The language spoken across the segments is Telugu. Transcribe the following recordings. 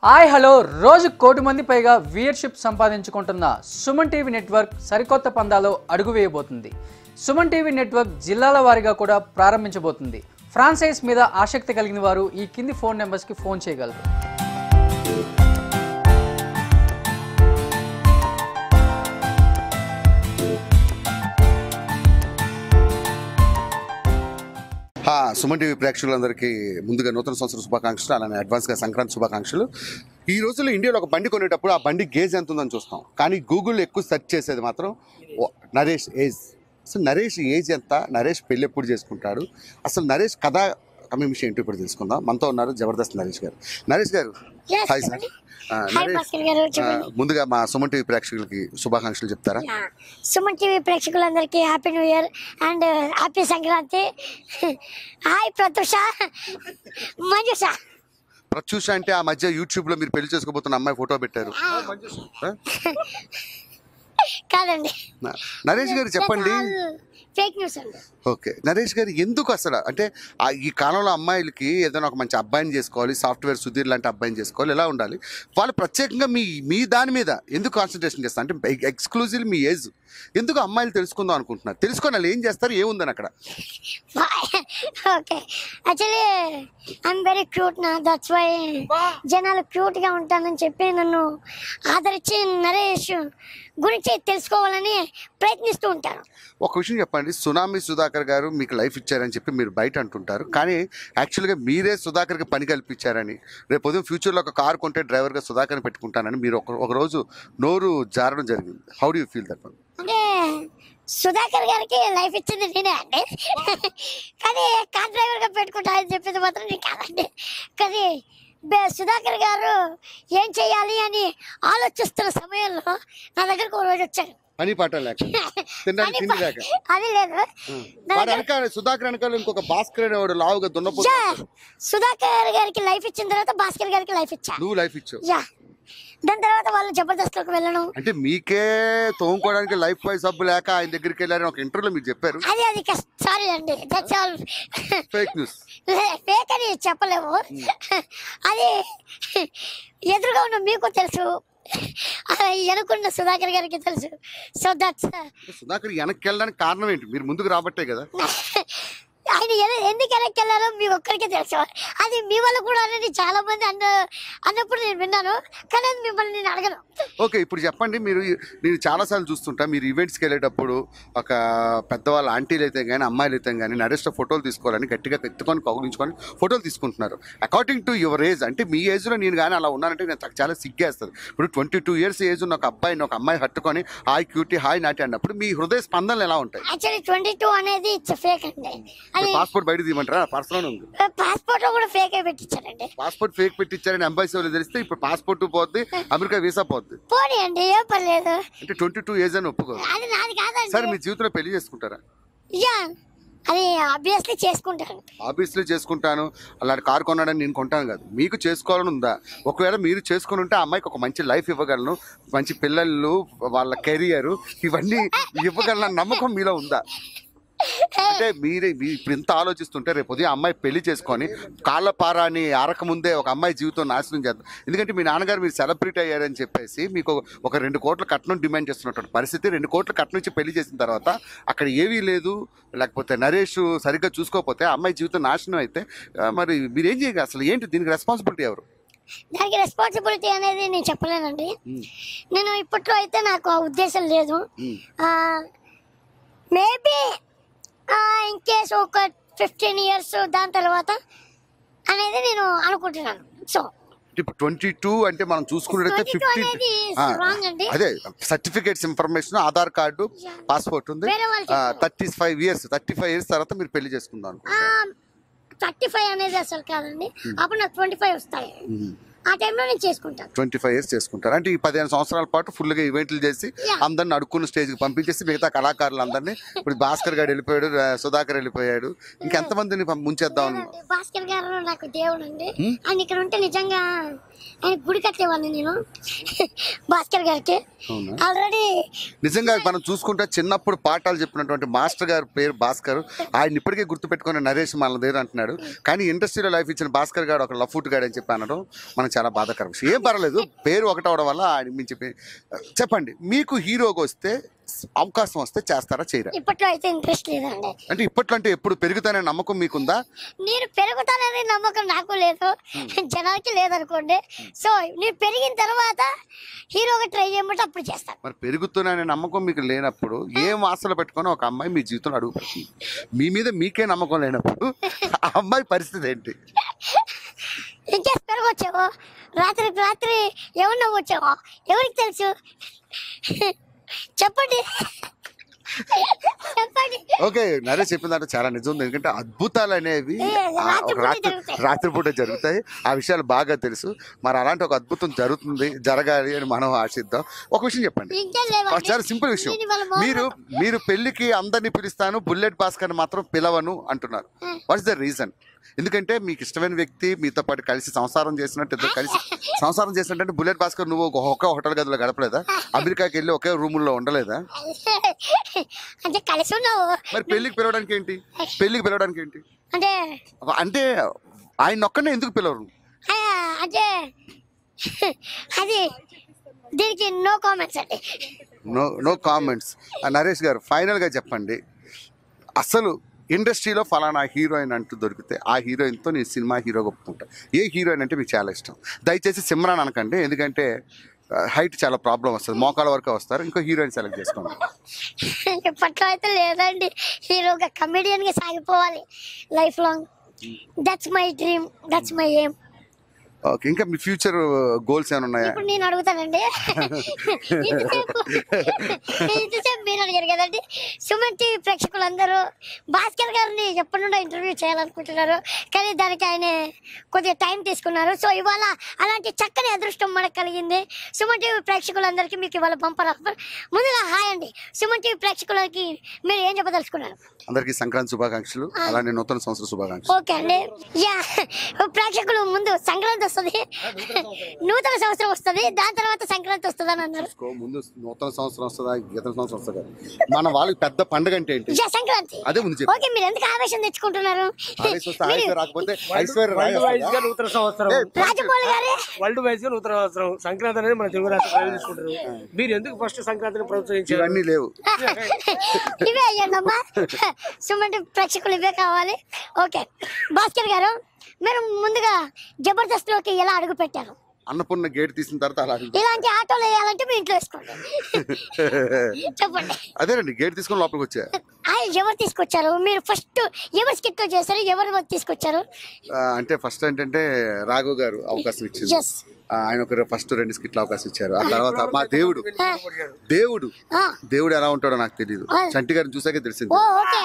హాయ్ హలో రోజు కోటి మంది పైగా వ్యూయర్షిప్ సంపాదించుకుంటున్న సుమన్ టీవీ నెట్వర్క్ సరికొత్త పందాలో అడుగు వేయబోతుంది సుమన్ టీవీ నెట్వర్క్ జిల్లాల వారీగా కూడా ప్రారంభించబోతుంది ఫ్రాంచైజ్ మీద ఆసక్తి కలిగిన వారు ఈ కింది ఫోన్ నెంబర్స్కి ఫోన్ చేయగలరు హా, సుమన్ టీవీ ప్రేక్షకులందరికీ ముందుగా నూతన సంవత్సర శుభాకాంక్షలు అలానే అడ్వాన్స్గా సంక్రాంతి శుభాకాంక్షలు ఈ రోజుల్లో ఇండియాలో ఒక బండి కొనేటప్పుడు ఆ బండి గేజ్ ఎంత ఉందని చూస్తాం కానీ గూగుల్ ఎక్కువ సెర్చ్ చేసేది మాత్రం ఓ, నరేష్ ఏజ్ అసలు నరేష్ ఏజ్ ఎంత నరేష్ పెళ్ళి ఎప్పుడు చేసుకుంటాడు అసలు నరేష్ కథ కమిషన్ ఏంటో ఇప్పుడు తెలుసుకుందాం మనతో ఉన్నారు జబర్దస్త్ నరేష్ గారు నరేష్ గారు Yes, హాయ్ సార్ చెప్పండి. ఆ, హాయ్ నరేష్ భాస్కర్ గారు ఆ, చెప్పండి ముందుగా మా సుమన్ టీవీ ప్రేక్షకులకి శుభాకాంక్షలు చెప్తారా యా. సుమన్ టీవీ ప్రేక్షకులందరికీ happy new year and happy Sankranti hi Pratyusha Manjusha Pratyusha అంటే ఆ మధ్య యూట్యూబ్ లో మీరు పెళ్లి చేసుకోబోతున్న అమ్మాయి ఫోటో పెట్టారు ఆ? కాదండి న- నరేష్ గారు చెప్పండి ఫేక్ న్యూస్ అండి ఓకే నరేష్ గారు ఎందుకు అసలు అంటే ఆ ఈ కాలంలో అమ్మాయిలకి ఏదైనా ఒక మంచి అబ్బాయిని చేసుకోవాలి సాఫ్ట్వేర్ సుధీర్ లాంటి అబ్బాయిని చేసుకోవాలి ఎలా ఉండాలి వాళ్ళు ప్రత్యేకంగా మీ మీ దాని మీద ఎందుకు కాన్సన్ట్రేషన్ చేస్తారు అంటే ఎక్స్క్లూజివ్ మీ ఏజ్ ఎందుకు అమ్మాయిలు తెలుసుకుందాం అనుకుంటున్నారు తెలుసుకొని వాళ్ళు ఏం చేస్తారు ఏముందని అక్కడ okay actually I'm very cute నా దట్స్ వై జనాలు క్యూట్ గా ఉంటానని చెప్పి నన్ను ఆదరించి నరేష్ గురించి తెలుసుకోవాలని ప్రయత్నిస్తూ ఉంటారు ఒక విషయం చెప్పండి సునామీ సుధాకర్ గారు మీకు లైఫ్ ఇచ్చారని చెప్పి మీరు బయట అంటుంటారు కానీ యాక్చువల్గా మీరే సుధాకర్కి పని కల్పించారని రేపు ఉదయం ఫ్యూచర్లో ఒక కార్ కొంటే డ్రైవర్గా సుధాకర్ని పెట్టుకుంటానని మీరు ఒక ఒక రోజు నోరు జారడం జరిగింది how do you feel that అంటే సుధాకర్ గారికి లైఫ్ ఇచ్చింది నేనే అండి కానీ కార్ డ్రైవర్ గా పెట్టుకుంటా అని చెప్పింది మాత్రం నేను కాదండి కానీ బే- సుధాకర్ గారు ఏం చేయాలి అని ఆలోచిస్తున్న సమయంలో నా దగ్గరకు ఒక రోజు వచ్చారు పని పాట లేక తినడానికి తిండి లేక అది లేదు నా వాడు దగ్గర వెనకాల సుధాకర్ వెనకాల ఇంకొక భాస్కర్ అనేవాడు లావుగా దున్నపోతు యా, సుధాకర్ గారికి లైఫ్ ఇచ్చిన తర్వాత భాస్కర్ గారికి లైఫ్ ఇచ్చా నువ్వు లైఫ్ ఇచ్చావు యా దాని తర్వాత వాళ్ళు జబర్దస్త్లోకి వెళ్ళడం అంటే మీకే తోముకోవడానికి లైఫ్ బాయ్ సబ్బు లేక ఆయన దగ్గరికి వెళ్ళారని ఒక ఇంటర్వ్యూలో మీరు చెప్పారు అది అది సారీ అండి that's all fake news fake అని చెప్పలేము అది ఎదురుగా ఉన్న మీకు తెలుసు ఎనుకున్న సుధాకర్ గారికి తెలుసు సో దట్స్ సుధాకర్ వెనక్కి వెళ్ళడానికి కారణం ఏంటి మీరు ముందుకు రాబట్టే కదా ఆయన ఎన- ఎందుకు వెనక్కి వెళ్ళారో మీ ఒక్కరికే తెలుసు అది మీ వల్ల కూడా అనేది చాలా మంది అన్న అన్నప్పుడు నేను విన్నాను కానీ అది మిమ్మల్ని నేను అడగను ఓకే ఇప్పుడు చెప్పండి మీరు నేను చాలాసార్లు చూస్తుంటా మీరు ఈవెంట్స్కి వెళ్ళేటప్పుడు ఒక పెద్దవాళ్ళ ఆంటీలు అయితే కానీ అమ్మాయిలు అయితే కానీ నరేష్తో ఫోటోలు తీసుకోవాలని గట్టిగా ఎత్తుకొని కౌగులించుకొని ఫోటోలు తీసుకుంటున్నారు అకార్డింగ్ టు యువర్ ఏజ్ అంటే మీ ఏజ్లో నేను కానీ అలా ఉన్నానంటే నేను నాకు చాలా సిగ్గేస్తుంది ఇప్పుడు ట్వంటీ టూ ఇయర్స్ ఏజ్ ఉన్న ఒక అబ్బాయిని ఒక అమ్మాయి హట్టుకొని హాయ్ క్యూటీ హాయ్ నాటి అన్నప్పుడు మీ హృదయ స్పందనలు ఎలా ఉంటాయి యాక్చువల్లీ ట్వంటీ టూ అనేది ఇట్స్ ఫేక్ అండి అది పాస్పోర్ట్ బయట తీయమంటారా పర్సనల్ ఉంది పాస్పోర్ట్ లో కూడా ఫేక్ అయి పెట్టించారండి పాస్పోర్ట్ ఫేక్ పెట్టించారని ఎంబాసీ వాళ్ళు తెలిస్తే ఇప్పుడు పాస్పోర్ట్ పోద్ది అమెరికా వీసా పోద్ది పోనీ అండి ఏం పర్లేదు అంటే ట్వంటీ టూ ఏజ్ అని ఒప్పుకోరు అది నాది కాదండి సరే మీ జీవితంలో పెళ్లి చేసుకుంటారా యా అది ఆబ్వియస్లీ చేసుకుంటారు ఆఫీస్లో చేసుకుంటాను అలాంటి కారు కొన్నాడని నేను కొంటాను కాదు మీకు చేసుకోవాలని ఉందా ఒకవేళ మీరు చేసుకుని ఉంటే ఆ అమ్మాయికి ఒక మంచి లైఫ్ ఇవ్వగలను మంచి పిల్లలు వాళ్ళ కెరియర్ ఇవన్నీ ఇవ్వగలన నమ్మకం మీలో ఉందా అంటే మీరే మీ ఇప్పుడు ఇంత ఆలోచిస్తుంటే రేపు ఉదయం అమ్మాయి పెళ్లి చేసుకొని కాళ్ళ పారాని ఆరక ముందే ఒక అమ్మాయి జీవితం నాశనం చేద్దాం ఎందుకంటే మీ నాన్నగారు మీరు సెలబ్రిటీ అయ్యారని చెప్పేసి మీకు ఒక రెండు కోట్ల కట్నం డిమాండ్ చేస్తున్నటువంటి పరిస్థితి రెండు కోట్ల కట్నం ఇచ్చి పెళ్లి చేసిన తర్వాత అక్కడ ఏవీ లేదు లేకపోతే నరేష్ సరిగ్గా చూసుకోకపోతే ఆ అమ్మాయి జీవితం నాశనం అయితే ఆ, మరి మీరు ఏం చేయగలరు అసలు ఏంటి దీనికి రెస్పాన్సిబిలిటీ ఎవరు దానికి రెస్పాన్సిబిలిటీ అనేది నేను చెప్పలేనండి నేను ఇప్పట్లో అయితే నాకు ఆ ఉద్దేశం లేదు మేబీ ఇన్ కేస్ ఒక ఫిఫ్టీన్ ఇయర్స్ దాని తర్వాత అనేది నేను అనుకుంటున్నాను సో ఇప్పుడు ట్వంటీ టూ అంటే మనం చూసుకున్నట్టయితే 22 ఫిఫ్టీ అనేది wrong అండి. అదే certificates information Aadhaar card Yeah. Passport ఉంది వేరే వాళ్ళు చెప్పారు. Thirty five years thirty five years తర్వాత మీరు పెళ్లి చేసుకుందాం అనుకుంటున్నారు. థర్టీ ఫైవ్ అనేది అసలు కాదండి అప్పుడు నాకు ట్వంటీ ఫైవ్ వస్తాయి ఆ టైంలో నేను చేసుకుంటాను ట్వంటీ ఫైవ్ ఇయర్స్ చేసుకుంటారు అంటే ఈ పదిహేను సంవత్సరాల పాటు ఫుల్గా ఈవెంట్లు చేసి Yeah. అందరిని అడుక్కున్న స్టేజ్కి పంపించేసి మిగతా కళాకారులు అందరినీ ఇప్పుడు భాస్కర్ గారు వెళ్ళిపోయాడు రా- సుధాకర్ వెళ్ళిపోయాడు ఇంకెంతమందిని పం- ముంచేద్దాం లేదండి, భాస్కర్ గారు నాకు దేవుడు అండి ఆయన ఇక్కడ ఉంటే నిజంగా ఆయన గుడి కట్టేవాడిని నేను భాస్కర్ గారికి అవునా? ఆల్రెడీ నిజంగా మనం చూసుకుంటే చిన్నప్పుడు పాఠాలు చెప్పినటువంటి మాస్టర్ గారి పేరు భాస్కర్ ఆయన ఇప్పటికే గుర్తుపెట్టుకుని నరేష్ మన దగ్గర అంటున్నాడు కానీ ఇండస్ట్రీలో లైఫ్ ఇచ్చిన భాస్కర్ గారు ఒక లఫూట్ గాడు అని చెప్పి అనడం మనకు చాలా బాధాకరం విషయం ఏం పర్వాలేదు పేరు ఒకటవడం వల్ల ఆయన మించి పే- చెప్పండి మీకు హీరోగా వస్తే అవకాశం వస్తే చేస్తారా చేయరా ఇప్పట్లో అయితే ఇంట్రెస్ట్ లేదండి అంటే ఇప్పట్లో అంటే ఎప్పుడు పెరుగుతానే నమ్మకం మీకుందా నేను పెరుగుతాననే నమ్మకం నాకు లేదు జనాలకి లేదనుకోండి సో నేను పెరిగిన తర్వాత హీరోగా ట్రై చేయమంటే అప్పుడు చేస్తాను మరి పెరుగుతున్నానే నమ్మకం మీకు లేనప్పుడు ఏం ఆశలు పెట్టుకొని ఒక అమ్మాయి మీ జీవితంలో అడుగు పెడుతుంది మీ మీద మీకే నమ్మకం లేనప్పుడు ఆ అమ్మాయి పరిస్థితి ఏంటి ఇంకేసి పెరగొచ్చావో రాత్రికి రాత్రి ఏమన్నా వచ్చావో ఎవరికి తెలుసు చెప్పండి చెప్పండి ఓకే నరేష్ చెప్పిన దాంట్లో చాలా నిజం ఉంది ఎందుకంటే అద్భుతాలు అనేవి ఏ, ఆ, ఒక రాత్రిపూటే రాత్రి జరుగుతాయి. రాత్రిపూట జరుగుతాయి ఆ విషయాలు బాగా తెలుసు మరి అలాంటి ఒక అద్భుతం జరుగుతుంది జరగాలి అని మనం ఆశిద్దాం ఒక విషయం చెప్పండి ఇంకేం ఆ, లేవండి చాలా సింపుల్ విషయం నేను ఇవాళ మోహన్ మీరు మీరు పెళ్లికి అందరిని పిలుస్తాను బుల్లెట్ భాస్కర్ మాత్రం పిలవను అంటున్నారు వాట్స్ ద రీజన్ ఎందుకంటే మీకు ఇష్టమైన వ్యక్తి మీతో పాటు కలిసి సంసారం చేసినట్టు ఇద్దరు కలిసి సంసారం చేసినట్టు బుల్లెట్ భాస్కర్ నువ్వు ఒక- ఒకే హోటల్ గదిలో గడపలేదా అమెరికాకి వెళ్ళి ఒకే రూముల్లో ఉండలేదా అంటే కలిసి ఉన్నావు మరి పెళ్లికి పిలవడానికి ఏంటి పెళ్లికి పిలవడానికి ఏంటి అంటే అంటే ఆయన ఒక్కనే ఎందుకు పిలవరు ఆ, అంటే అది దీనికి నో కామెంట్స్ అండి నో నో కామెంట్స్ నరేష్ గారు ఫైనల్గా చెప్పండి అసలు ఇండస్ట్రీలో ఫలానా హీరోయిన్ అంటూ దొరికితే ఆ హీరోయిన్తో నేను సినిమా హీరోగా ఒప్పుకుంటా ఏ హీరోయిన్ అంటే మీకు చాలా ఇష్టం దయచేసి సిమ్రాన్ అనకండి ఎందుకంటే హైట్ చాలా ప్రాబ్లం వస్తుంది మోకాల వరకు వస్తారు ఇంకో హీరోయిన్ సెలెక్ట్ చేసుకోండి ఇప్పట్లో అయితే లేదండి హీరోగా కమెడియన్గా సాగిపోవాలి life long that's my dream that's my aim okay ఇంకా మీ ఫ్యూచర్ గోల్స్ ఏమైనా ఉన్నాయా ఇప్పుడు నేను అడుగుతానండి ఇంతసేపు ఇంతసేపు మీరు అడిగారు కదండి సుమన్ టీవీ ప్రేక్షకులందరూ భాస్కర్ గారిని ఎప్పటి నుండో ఇంటర్వ్యూ చేయాలనుకుంటున్నారు కానీ దానికి ఆయన కొద్దిగా టైం తీసుకున్నారు సో ఇవాళ అలాంటి చక్కని అదృష్టం మనకు కలిగింది సుమన్ టీవీ ప్రేక్షకులందరికీ మీకు ఇవాళ బంపర్ ఆఫర్ ముందుగా హాయ్ అండి సుమన్ టీవీ ప్రేక్షకులకి మీరు ఏం చెప్పదలుచుకున్నారు అందరికీ సంక్రాంతి శుభాకాంక్షలు అలానే నూతన సంవత్సర శుభాకాంక్షలు ఓకే అండి యా ప్రేక్షకులు ముందు సంక్రాంతి వస్తుంది నూతన సంవత్సరం వస్తుంది దాని తర్వాత సంక్రాంతి వస్తుంది అని అన్నారు కో- ముందు నూతన సంవత్సరం వస్తుందా గీత సంవత్సరం వస్తుందా మన వాళ్ళకి పెద్ద పండుగ అంటే ఏంటి యా సంక్రాంతి అదే ముందు చెప్పు ఓకే మీరు ఎందుకు ఆవేశం తెచ్చుకుంటున్నారు ఆవేశం వస్తే మీరు- ఆవేశం రాకపోతే ఐశ్వర్య రాయ్ వరల్డ్ వైజ్ గా వస్తుందా? నూతన సంవత్సరం ఏయ్, రాజమౌళి గారే వరల్డ్ వైజ్ గా నూతన సంవత్సరం సంక్రాంతి అనేది మన తెలుగు రాష్ట్ర ప్రజలు తీసుకుంటారు మీరు ఎందుకు ఫస్ట్ సంక్రాంతిని ప్రోత్సహించారు ఇవన్నీ లేవు ఇవే అయ్యండమ్మా సుమంటి ప్రేక్షకులు ఇవే కావాలి ఓకే భాస్కర్ గారు మీరు ముందుగా జబర్దస్త్ లోకి ఎలా అడుగు పెట్టారు అన్నపూర్ణ గేట్ తీసిన తర్వాత అలా అడిగి- ఇలాంటి ఆటోలు వేయాలంటే మీ ఇంట్లో వేసుకోండి చెప్పండి అదేనండి గేట్ తీసుకొని లోపలికి వచ్చా ఆయన ఎవరు తీసుకొచ్చారు మీరు ఫస్ట్ ఎవరు స్కిట్ చేశారు ఎవరు తీసుకొచ్చారు ఆ, అంటే ఫస్ట్ ఏంటంటే రాఘవ్ గారు అవకాశం ఇచ్చింది ఎస్ ఆ, ఆయన ఒక ఫస్ట్ రెండు స్కిట్లు అవకాశం ఇచ్చారు ఆ తర్వాత మా దేవుడు దేవుడు దేవుడు ఎలా ఉంటాడో నాకు తెలియదు చంటి గారిని చూసాకే తెలిసింది ఓ ఓకే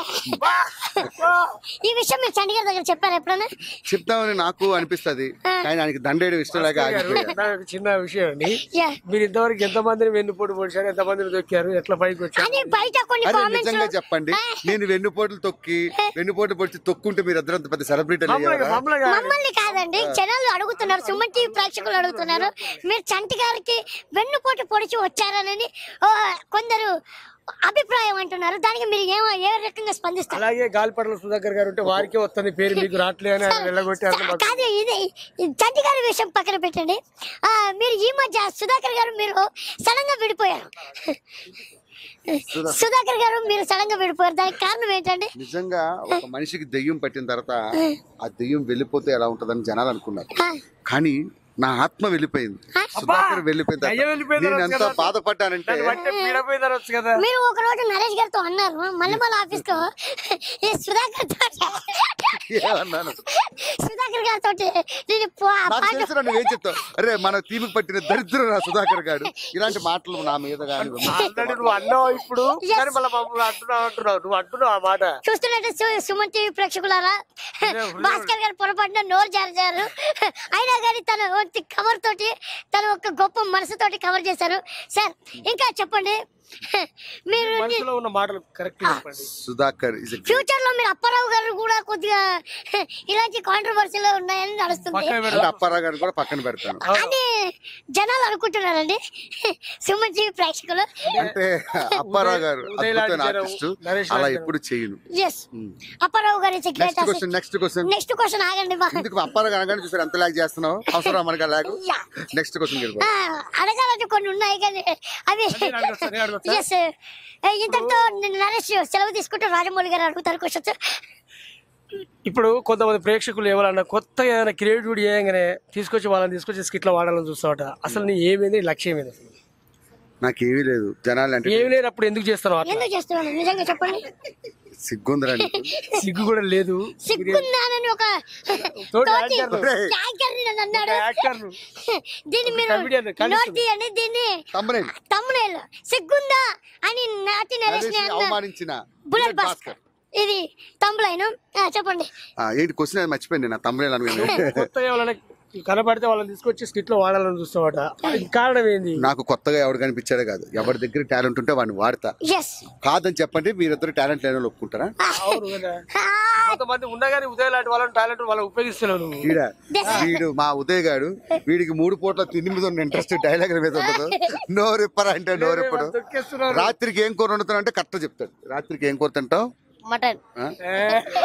ఈ విషయం మీరు చండీగఢ్ దగ్గర చెప్పారు ఎప్పుడైనా చెప్తామని నాకు అనిపిస్తది కానీ ఆయనకి దండేయడం ఇష్టం లేక ఆగిపోయా నాకు చిన్న విషయం అండి యా మీరు ఇంతవరకు ఎంత మందిని వెన్నుపోటు పొడిచారు ఎంత మందిని దొక్కారు ఎట్లా పైకి వచ్చారు అని బయట కొన్ని అదే కామెంట్స్ నిజంగా చెప్పండి నేను వెన్నుపోట్లు తొక్కి వెన్నుపోటు పొడిచి తొక్కుంటే మీరు ఇద్దరు పెద్ద సెలబ్రిటీ మామూలుగా మామూలుగా మమ్మల్ని కాదండి జనాలు అడుగుతున్నారు సుమన్ టీవీ ప్రేక్షకులు అడుగుతున్నారు మీరు చంటి గారికి వెన్నుపోటు పొడిచి వచ్చారనని ఓ, కొందరు అభిప్రాయం అంటున్నారు దానికి మీరు ఏమో ఏ రకంగా స్పందిస్తారు అలాగే గాలిపట్ల సుధాకర్ గారు ఉంటే వారికే వస్తుంది పేరు మీకు రావట్లే అని ఆయన వెళ్ళగొట్టారు కా- కాదు ఇది ఈ చంటి గారి విషయం పక్కన పెట్టండి ఆ, మీరు ఈ మధ్య సుధాకర్ గారు మీరు సడన్ గా విడిపోయారు సుధాకర్ గారు మీరు సడన్ గా విడిపోయారు దానికి కారణం ఏంటండి నిజంగా ఒక మనిషికి దెయ్యం పట్టిన తర్వాత ఆ దెయ్యం వెళ్ళిపోతే ఎలా ఉంటదని జనాలు అనుకున్నారు ఆ, కానీ నా ఆత్మ వెళ్ళిపోయింది సుధాకర్ వెళ్ళిపోయిన దయ్యం తర్వాత వెళ్ళిపోయిన నేను తర్వాత ఎంత కదా. బాధపడ్డానంటే దాన్ని బట్టే పీడపోయి తరవచ్చు కదా మీరు ఒక రోజు నరేష్ గారితో అన్నారు మల్లెమల్ల ఆఫీస్ లో ఈ సుధాకర్ తోటి ఏమన్నాను సుధాకర్ గారితో నేను పో- ఆ నాకు పాట తెలుసు నువ్వేం చెప్తావు అరే మన టీంకి పట్టిన దరిద్రం నా సుధాకర్ గారు ఇలాంటి మాటలు నా మీద కానీ ఆల్రెడీ నువ్వు అన్నావు ఇప్పుడు కానీ మళ్ళీ మమ్మల్ని అంటున్నావు అంటున్నావు నువ్వు అంటున్నావు ఆ మాట చూస్తున్నట్టు సు- సుమన్ టీవీ ప్రేక్షకులారా భాస్కర్ గారు పొరపాటున నోరు జారారు అయినా కానీ తన కవర్ తోటి తన ఒక గొప్ప మనసుతోటి కవర్ చేశారు సార్ ఇంకా చెప్పండి మీరు మనసులో ఉన్న మాటలు కరెక్ట్ చెప్పండి సుధాకర్ ఇస్ ఫ్యూచర్ లో మీరు అప్పారావు గారు కూడా కొద్దిగా ఇలాంటి కాంట్రవర్సీలో ఉన్నాయని నడుస్తుంది పక్కన అంటే పెడదాం. అప్పారావు గారిని కూడా పక్కన పెడతాను అని జనాలు అనుకుంటున్నారండి సుమన్ టీవీ ప్రేక్షకులు అంటే అప్పారావు గారు ఉదయ్ లాంటి అద్భుతమైన జనం, ఆర్టిస్ట్ నరేష్ అలా లాంటి ఎప్పుడు చేయను ఎస్ అప్పారావు గారి next question next question next question ఆగండి బా ఎందుకు అప్పారావు గారు అనగానే చూసారు ఎంత లాగ్ చేస్తున్నావు అవసరం మనకి లాగ్ యా. నెక్స్ట్ క్వశ్చన్ వెళ్ళిపో ఆ, అడగాలంటే కొన్ని ఉన్నాయి కానీ అవి నేను అడగొచ్చా? నేను అడగొచ్చా? ఎస్ ఇంతటితో నేను నరేష్ సెలవు తీసుకుంటూ రాజమౌళి గారు అడుగుతారు క్వశ్చన్స్ ఇప్పుడు కొంతమంది ప్రేక్షకులు ఏమన్నా కొత్తగా ఏదైనా క్రియేటివిటీ చేయగానే తీసుకొచ్చి వాళ్ళని తీసుకొచ్చి స్కిట్లో వాడాలని చూస్తావట అసలు నీ ఏమైంది నీ లక్ష్యం ఏమైంది అసలు నాకేమీ లేదు జనాలు అంటే ఏమి లేనప్పుడు ఎందుకు చేస్తావు అట్లా ఎందుకు చేస్తున్నాను నిజంగా చెప్పండి సిగ్గుందిరా నీకు సిగ్గు కూడా లేదు సిగ్గున్నానని ఒక తోటి తోటి యాంకర్ యాంకర్ ని నన్ను అన్నాడు యాక్టర్ దీన్ని మీరు comedian, కనీసం. నోట్ తీయండి దీన్ని తమ్ముడేంటి తమ్మునేలు సిగ్గుందా అని నాటి నరేష్ ని అన్న అవమానించిన బుల్లెట్ భాస్కర్ ఇది తమ్ములైన చెప్పండి ఆ, ఏంటి క్వశ్చన్ అది మర్చిపోయింది నా తమ్ముడే అనుకున్నాను కొత్తగా ఎవరైనా కనపడితే వాళ్ళని తీసుకొచ్చి స్కిట్లో వాడాలని చూస్తావట దానికి కారణం ఏంది నాకు కొత్తగా ఎవడు కనిపించాడే కాదు ఎవరి దగ్గర టాలెంట్ ఉంటే వాడిని వాడతా ఎస్ కాదని చెప్పండి మీరిద్దరు టాలెంట్ లేని వాళ్ళు ఒప్పుకుంటారా అవును కదా కొంతమంది ఉన్నా కానీ ఉదయం లాంటి వాళ్ళని టాలెంట్ వాళ్ళు ఉపయోగిస్తున్నావు నువ్వు వీడ వీడు మా ఉదయ్ గాడు వీడికి మూడు పూట్ల తిండి మీద ఉన్న ఇంట్రెస్ట్ డైలాగ్ మీద ఉండదు నోరిప్పరా అంటే నోరిప్పడు తొక్కేస్తున్నారు రాత్రికి ఏం కూర వండుతావు అంటే కరెక్ట్ చెప్తాడు రాత్రికి ఏం కూర తింటావు మటన్ ఆ? ఏ,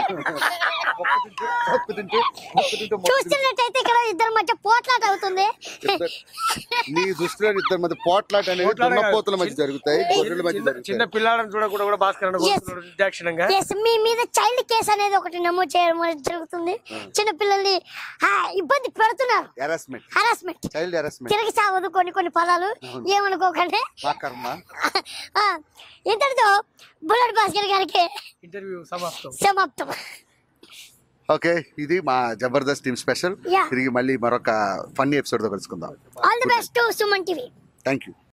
పప్పు తింటే పప్పు తింటే మొక్క చూస్తున్నట్టయితే ఇక్కడ ఇద్దరు మధ్య పోట్లాట అవుతుంది తింటే. నీ దృష్టిలో ఇద్దరు మధ్య పోట్లాట అనేది పోట్లాట కాదు. దున్నపోతుల మధ్య జరుగుతాయి గొర్రెల మధ్య చిన్న- చిన్న జరుగుతాయి పిల్లాడని చూడకుండా కూడా భాస్కర్ అన్న కొడుతున్నాడు నిర్దాక్షిణ్యంగా ఎస్ మీ మీద చైల్డ్ కేసు అనేది ఒకటి నమోదు చేయడం అనేది జరుగుతుంది చిన్న పిల్లల్ని ఆ, ఇబ్బంది పెడుతున్నారు హెరాస్మెంట్ హరాస్మెంట్ చైల్డ్ హెరాస్మెంట్ తిరిగి సాగదు కొన్ని కొన్ని పదాలు ఏమనుకోకండి మా కర్మ ఆ, ఇంతటితో బుల్లెట్ భాస్కర్ గారికి ఇంటర్వ్యూ సమాప్తం సమాప్తం ఓకే ఇది మా జబర్దస్త్ టీమ్ స్పెషల్ Yeah. తిరిగి మళ్ళీ మరొక ఫన్నీ ఎపిసోడ్ తో కలుసుకుందాం all the best to Suman TV thank you